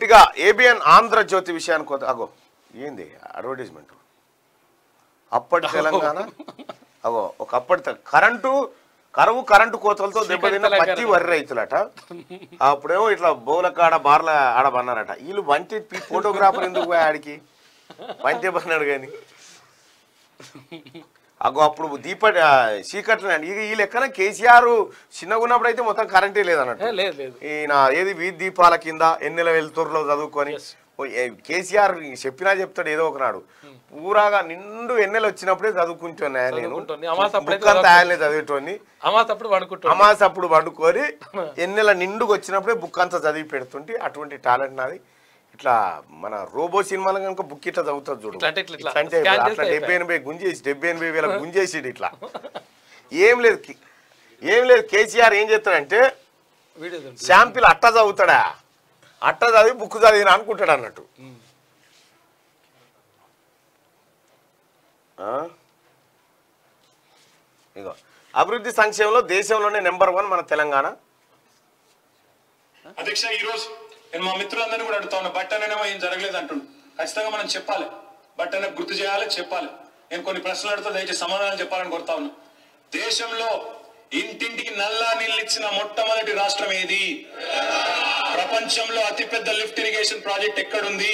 గట్టిగా ఏబిఎన్ ఆంధ్రజ్యోతి విషయానికి వద్ద- అగో ఏంది అడ్వర్టైజ్మెంట్ అప్పటి తెలంగాణ అగో ఒక అప్పటి తె- కరెంటు కరువు కరెంటు కోతలతో దెబ్బతిన్న తెలంగాణ. పత్తి వరి రైతులట అప్పుడేమో ఇట్లా బోలకాడ బార్ల ఆడబన్నారట వీళ్ళు వంటి ఫోటోగ్రాఫర్ ఎందుకు పోయి ఆడికి వంటే బన్నాడు కానీ అగో అప్పుడు దీప చీకట్లు అండి ఇక ఈ లెక్కన కేసీఆర్ చిన్నగా ఉన్నప్పుడు అయితే మొత్తం కరెంటే లేదన్నట్టు ఏ, లేదు లేదు ఈయన ఏది వీధి దీపాల కింద ఎన్నెల వెలుతురులో చదువుకొని ఓ ఏ- కేసీఆర్ చెప్పినా చెప్తాడు ఏదో ఒకనాడు పూరాగా నిండు ఎన్నెలు వచ్చినప్పుడే చదువుకుంటున్నా నేను చదువుకుంటోని. అమావాస్య అప్పుడే బుక్ అంతా ఆయనే చదివేటోని అమాస్ అప్పుడు పడుకుంటాం అమాస అప్పుడు వండుకొని ఎన్నెల నిండుకు వచ్చినప్పుడే బుక్ అంతా చదివి పెడుతుంటే అటువంటి టాలెంట్ నాది ఇట్లా మన రోబో సినిమాలో కనుక బుక్ ఇట్లా చదువుతుంది చూడు ఇట్లా అంటే ఇట్లా ఇట్లా. అంటే Scan అట్లా చేస్తే డెబ్బై ఎనభై గుంజేసి డెబ్బై ఎనభై వేల గుంజేసి ఇట్లా ఏం లేదు కి- ఏం లేదు కేసీఆర్ ఏం చేస్తాడంటే వీడియో ఉంటుంది. శాంపిల్ అట్ట చదువుతాడా అట్ట చదివి బుక్ చదివిన అనుకుంటాడు అన్నట్టు ఆ? ఇగో అభివృద్ధి సంక్షేమంలో దేశంలోనే నెంబర్ వన్ మన తెలంగాణ అధ్యక్ష ఈ రోజు నేను మా మిత్రులందరినీ కూడా అడుగుతా ఉన్నా బట్ అనేమో ఏం జరగలేదు అంటుండు ఖచ్చితంగా మనం చెప్పాలి బట్ అనే గుర్తు చేయాలి చెప్పాలి నేను కొన్ని ప్రశ్నలు అడుగుతా దయచేసి సమాధానం చెప్పాలని కోరుతా ఉన్నా దేశంలో ఇంటింటికి నల్లా నీళ్ళు ఇచ్చిన మొట్టమొదటి రాష్ట్రం ఏది ప్రపంచంలో అతిపెద్ద లిఫ్ట్ ఇరిగేషన్ ప్రాజెక్ట్ ఎక్కడుంది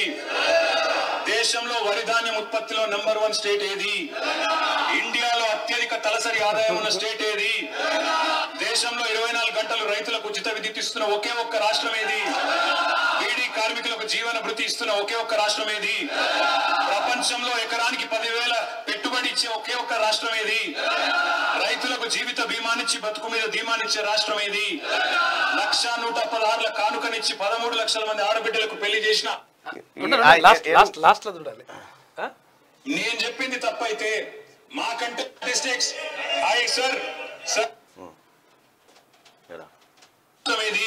దేశంలో వరి ధాన్యం ఉత్పత్తిలో నంబర్ వన్ స్టేట్ ఏది ఇండియాలో అత్యధిక తలసరి ఆదాయం ఉన్న స్టేట్ ఏది దేశంలో ఇరవై నాలుగు గంటలు రైతులకు ఉచిత విద్యుత్ ఇస్తున్న ఒకే ఒక్క రాష్ట్రం ఏది బీడీ కార్మికులకు జీవన భృతి ఇస్తున్న ఒకే ఒక్క రాష్ట్రం ఏది ప్రపంచంలో ఎకరానికి పదివేల పెట్టుబడి ఇచ్చే ఒకే ఒక్క రాష్ట్రం ఏది రైతులకు జీవిత బీమానిచ్చి బతుకు మీద ధీమానిచ్చే రాష్ట్రం ఏది లక్ష నూట పదహారుల కానుకనిచ్చి పదమూడు లక్షల మంది ఆడబిడ్డలకు పెళ్లి చేసిన ఉండండి, ఆ, లాస్ట్ ఏ- లాస్ట్ లాస్ట్ లో చూడాలి ఆ? నేను చెప్పింది తప్పైతే మాకంటే స్టాటిస్టిక్స్ ఐ సార్ సార్ ఏడా. రాష్ట్రం ఏది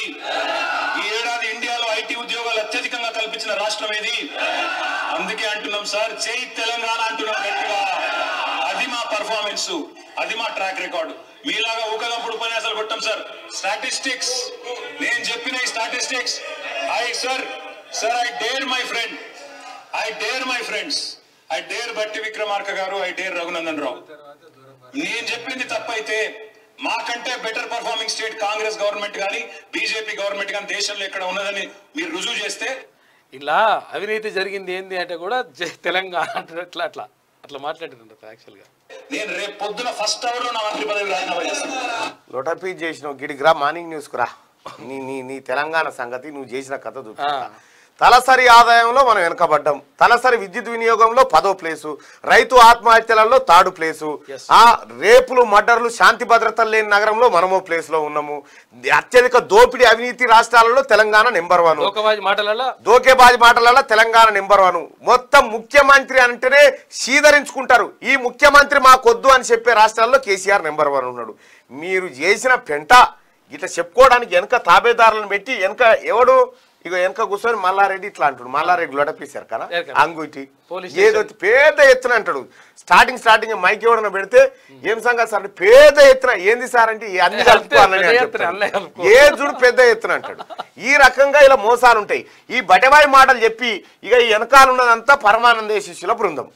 ఈ ఏడాది ఇండియాలో ఐటీ ఉద్యోగాలు అత్యధికంగా కల్పించిన రాష్ట్రం ఏది అందుకే అంటున్నాం సార్ జై తెలంగాణ అంటున్నాం గట్టిగా అది మా పర్ఫార్మెన్స్ అది మా ట్రాక్ రికార్డు మీలాగా ఊకదంపుడు ఉపన్యాసాలు కొట్టాం సార్ స్టాటిస్టిక్స్ నేను చెప్పిన ఈ statistics I sir sir I dare my friend I dare my friends I dare Bhatti Vikramarka గారు ఐ డేర్ రఘునందన్ రావు నేను చెప్పింది తప్పైతే మాకంటే better performing state Congress government కానీ బీజేపీ గవర్నమెంట్ కానీ దేశంలో ఎక్కడ ఉన్నదని మీరు రుజువు చేస్తే ఇలా అవినీతి జరిగింది ఏంది అంటే కూడా జై- తెలంగాణ అంటే అట్లా అట్లా అట్లా మాట్లాడింది యాక్చువల్గా నేను రేపు పొద్దున ఫస్ట్ అవర్ లో నా మంత్రి పదవి రాజీనామా చేస్తాను లోటపీ చేసిన గిడిగ్రా మార్నింగ్ న్యూస్ రా నీ నీ నీ తెలంగాణ సంగతి నువ్వు చేసిన కథ చూపి తలసరి ఆదాయంలో మనం వెనకబడ్డాం తలసరి విద్యుత్ వినియోగంలో పదో ప్లేసు రైతు ఆత్మహత్యలలో థర్డ్ ప్లేసు Yes. ఆ రేపులు మర్డర్లు శాంతి భద్రతలు లేని నగరంలో మనమో ప్లేస్ లో ఉన్నాము అత్యధిక దోపిడీ అవినీతి రాష్ట్రాలలో తెలంగాణ నెంబర్ వన్ లోకవాజి మాటలలో దోకేబాజీ మాటలలో తెలంగాణ నెంబర్ వన్ మొత్తం ముఖ్యమంత్రి అంటేనే సీదరించుకుంటారు ఈ ముఖ్యమంత్రి మాకొద్దు అని చెప్పే రాష్ట్రాల్లో కేసీఆర్ నెంబర్ వన్ ఉన్నాడు మీరు చేసిన పెంట ఇట్లా చెప్పుకోవడానికి వెనక తాబేదారులను పెట్టి వెనక ఎవడు ఇక వెనక కూర్చొని మల్లారెడ్డి ఇట్లా అంటాడు మల్లారెడ్డి లొడపేశారు కదా ఎరకన. అంగుటి పోలీస్ ఏదో పెద్ద ఎత్తున అంటాడు స్టార్టింగ్ స్టార్టింగ్ మైక్ ఎవడన పెడితే ఏం సంగతి సార్ అంటే పెద్ద ఎత్తున ఏంది సార్ అంటే ఈ అన్ని కలుపుకో అన్నని పెద్ద అని ఎత్తున, చెప్తాడు. అన్నీ కలుపుకో. ఏ చూడు పెద్ద ఎత్తున అంటాడు ఈ రకంగా ఇలా మోసాలు ఉంటాయి ఈ బటబాయి మాటలు చెప్పి ఇక ఈ వెనకాల ఉన్నదంతా పరమానంద శిష్యుల బృందం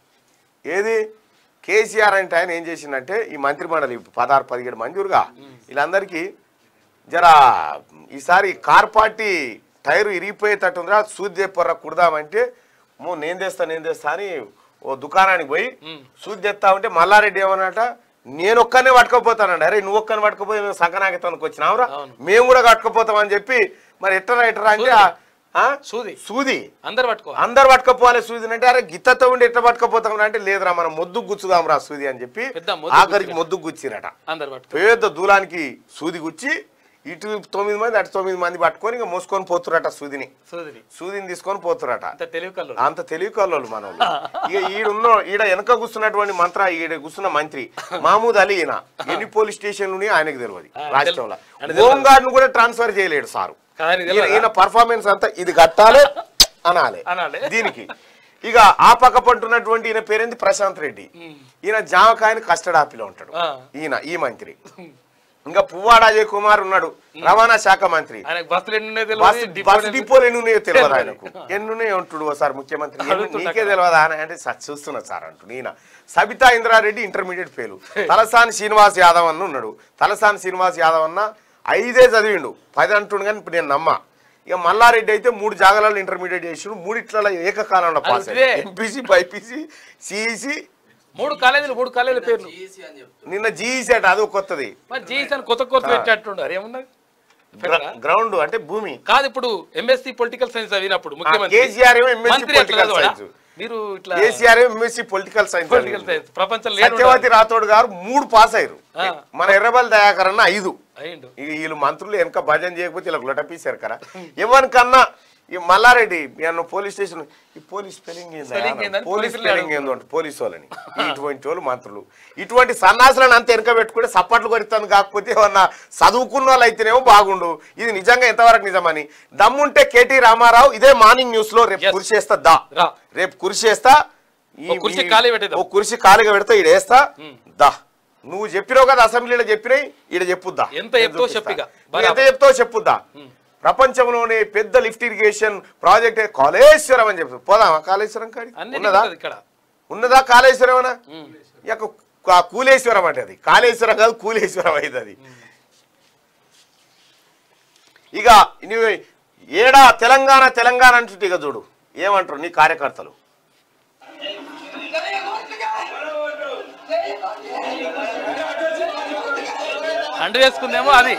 ఏది కేసీఆర్ అంటే ఆయన ఏం చేసిందంటే ఈ మంత్రి మండలి పదహారు పదిహేడు మంజూరుగా వీళ్ళందరికీ జర ఈసారి కార్ పార్టీ టైర్ ఇరిగిపోయేటట్టుందిరా సూది పొర్ర కుడదామంటే మో నేను తెస్తా నేను తెస్తా అని ఓ దుకాణానికి పోయి సూది తెస్తా ఉంటే మల్లారెడ్డి ఏమన్నట నేను ఒక్కనే పట్టుకపోతానండి అరే నువ్వు ఒక్కని పట్టుకపోయి మేము సంకనాగితానికి వచ్చినావురా అవును. మేము కూడా కట్టుకుపోతామని చెప్పి మరి ఎట్టరా ఎట్టరా అంటే ఆ- ఆ? సూది సూది అందరు పట్టుకో అందరు పట్టుకపోవాలి సూది అంటే అరే గిత్తతో ఉండి ఎట్లా పట్టుకపోతాం అంటే లేదురా మనం మొద్దు గుచ్చుదాం రా సూది అని చెప్పి పెద్ద మొద్దు ఆఖరికి మొద్దు గుచ్చిరట అందరు పట్టుకో పెద్ద దూలానికి సూది గుచ్చి ఇటు తొమ్మిది మంది అటు తొమ్మిది మంది పట్టుకొని ఇంకా మోసుకొని పోతురట సూదిని సూదిని సూదిని తీసుకొని పోతురట అంత తెలివి కళ్ళు అంత తెలివి కల్లోళ్ళు మనం ఇక ఈడున్న ఈడ వెనక కూర్చున్నటువంటి మంత్ర ఈడ కూర్చున్న మంత్రి మహమూద్ అలీ ఈయన ఎన్ని పోలీస్ స్టేషన్లు ఉన్నాయో ఆయనకు తెలియదు ఆ, రాష్ట్రంలో ఆయన తెలియదు. హోంగార్డ్ ను కూడా ట్రాన్స్ఫర్ చేయలేడు సారు కానీ ఈయన- తెలియదా? ఈయన పర్ఫార్మెన్స్ అంతా ఇది కట్టాలి అనాలి అనాలి. దీనికి ఇక ఆ పక్క పంటున్నటువంటి ఈయన పేరేంది ప్రశాంత్ రెడ్డి ఈయన జామకాయని కస్టర్డ్ ఆపిలో ఉంటాడు ఆ. ఈయన ఈ మంత్రి ఇంకా పువ్వాడ అజయ్ కుమార్ ఉన్నాడు రవాణా శాఖ మంత్రి ఆయనకు బస్సులు ఎన్ని ఉన్నాయో బస్ తెలియదు బస్ డిపోలు డిపోలు ఎన్ని ఉన్నాయో తెలియదు తెలియదు. ఆయనకు ఎన్ని ఉన్నాయో అంటుడు ఒకసారి ముఖ్యమంత్రి ఎన్ని- అడుగుతున్నా నీకే కదా. తెలియదా అని అంటే "సార్, చూస్తున్నా సార్ అంటు నేన సబితా ఇంద్రారెడ్డి ఇంటర్మీడియట్ ఫెయిల్ తలసాని శ్రీనివాస్ యాదవ్ అన్న ఉన్నాడు తలసాని శ్రీనివాస్ యాదవ్ అన్న ఐదే చదివిండు పది అంటుండు కానీ ఇప్పుడు నేను నమ్మ ఇక మల్లారెడ్డి అయితే మూడు జాగాలలో ఇంటర్మీడియట్ చేసిండు మూడిట్లలో ఏకకాలంలో పాస్ అదే. ఎంపీసీ బైపీసీ సిఈసి మూడు కాలేజీలు మూడు కాలేజీల పేర్లు నిన్న జీఈసీ అట అది కొత్తది మరి జీసీ అని కొత్త కొత్త పెట్టేట్టున్నారు ఏమున్నది పెట్టరా? గ్రౌండ్ అంటే భూమి కాదు ఇప్పుడు ఎంఎస్సి పొలిటికల్ సైన్స్ చదివినప్పుడు ముఖ్యమంత్రి కేసీఆర్ ఏమో ఎంఎస్సీ మంత్రి అట్లా పొలిటికల్ చదవడా? సైన్స్ మీరు ఇట్లా కేసీఆర్ ఏమో MSc political science political science ప్రపంచం లేని సత్యవతి రాథోడ్ గారు మూడు పాస్ అయ్యారు ఆ. మన ఎర్రబల్ దయాకర్ అన్న ఐదు అయ్యిండు ఇక వీళ్ళు మంత్రులు వెనక భజన చేయకపోతే ఇలా లొటపీసారు కదా ఎవరికన్నా ఈ మల్లారెడ్డి నేను పోలీస్ స్టేషన్ ఈ పోలీస్ స్పెల్లింగ్ Spelling ఏందని పోలీస్ పోలీసులు స్పెల్లింగ్ ఏందో అంటే పోలీసు వాళ్ళని ఇటువంటి వాళ్ళు మంత్రులు ఇటువంటి సన్నాసులను అంత వెనక పెట్టుకుంటే సప్పట్లు కొడుతాను కాకపోతే ఏమన్నా చదువుకున్న వాళ్ళు అయితేనేమో బాగుండు ఇది నిజంగా ఎంతవరకు నిజమని దమ్ముంటే కేటీ రామారావు ఇదే మార్నింగ్ న్యూస్ లో రేపు Yes. కురిసి చేస్తా దా రా. రేపు కురిసి చేస్తా ఈ- ఓ కుర్చీ ఈ- ఖాళీ పెట్టేద్దాం. ఓ కుర్చీ ఖాళీగా పెడతా ఈడ వేస్తా దా నువ్వు చెప్పినావు కదా అసెంబ్లీలో చెప్పినాయి ఈడ చెప్పుద్దా ఎంత చెప్తావో నేను చెప్పిగా. చూపిస్తా. నువ్వు ఎంత చెప్తావో చెప్పుద్దా ప్రపంచంలోనే పెద్ద లిఫ్ట్ ఇరిగేషన్ ప్రాజెక్ట్ కాళేశ్వరం అని చెప్తారు పోదామా కాళేశ్వరం కాడి అన్ని ఉన్నదా ఇక్కడ ఉన్నదా కాళేశ్వరం అనా ఇక కా- కూలేశ్వరం అంటే అది కాళేశ్వరం కాదు కూలేశ్వరం అయింది అది ఇక నువ్వు ఏడా తెలంగాణ తెలంగాణ అంటుంటే ఇక చూడు ఏమంటారు నీ కార్యకర్తలు అండు వేసుకుందేమో అది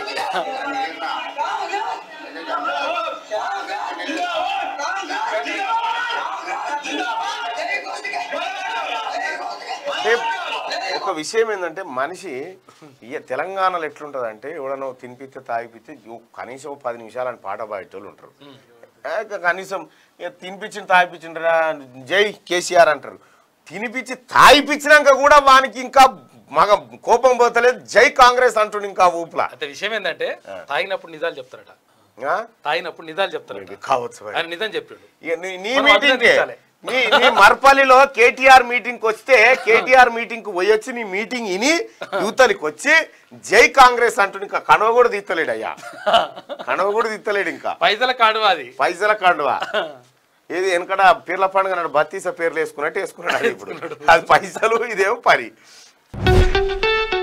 అంటే ఒక విషయం ఏంటంటే మనిషి ఇక తెలంగాణలో ఎట్లుంటదంటే ఎవడనో తినిపిస్తే తాగిపిస్తే యు- కనీసం ఓ పది నిమిషాలు అని పాట పాడేటోళ్ళు ఉంటారు ఏ, ఇక కనీసం ఇక తినిపించిన తాగిపించిండ్రా జై కేసీఆర్ అంటారు తినిపించి తాగిపించినాక కూడా వానికి ఇంకా మగ కోపం పోతలేదు జై కాంగ్రెస్ అంటుండు ఇంకా ఊపులా అయితే విషయం ఏంటంటే తాగినప్పుడు నిజాలు చెప్తారట ఆ? తాగినప్పుడు నిజాలు చెప్తారట కావచ్చు మరి. ఆయన నిజం చెప్పాడు ఇక నీ- నీ మనం మీటింగ్ అభినందించాలి. నీ నీ మర్పల్లిలో కేటీఆర్ మీటింగ్ కి వస్తే కేటీఆర్ మీటింగ్ కు పోయొచ్చి నీ మీటింగ్ ఇని యువతలకి వచ్చి జై కాంగ్రెస్ అంటూ ఇంకా కణవ కూడా తీస్తలేడు అయ్యా కణవ కూడా తీస్తలేడు ఇంకా పైసల కాడు అది పైసల కండువా ఏది వెనకడ పీర్ల పండుగ నాడు బత్తీస పేర్లు వేసుకున్నట్టు వేసుకున్నాడు అది ఇప్పుడు అది పైసలు ఇదేమో పని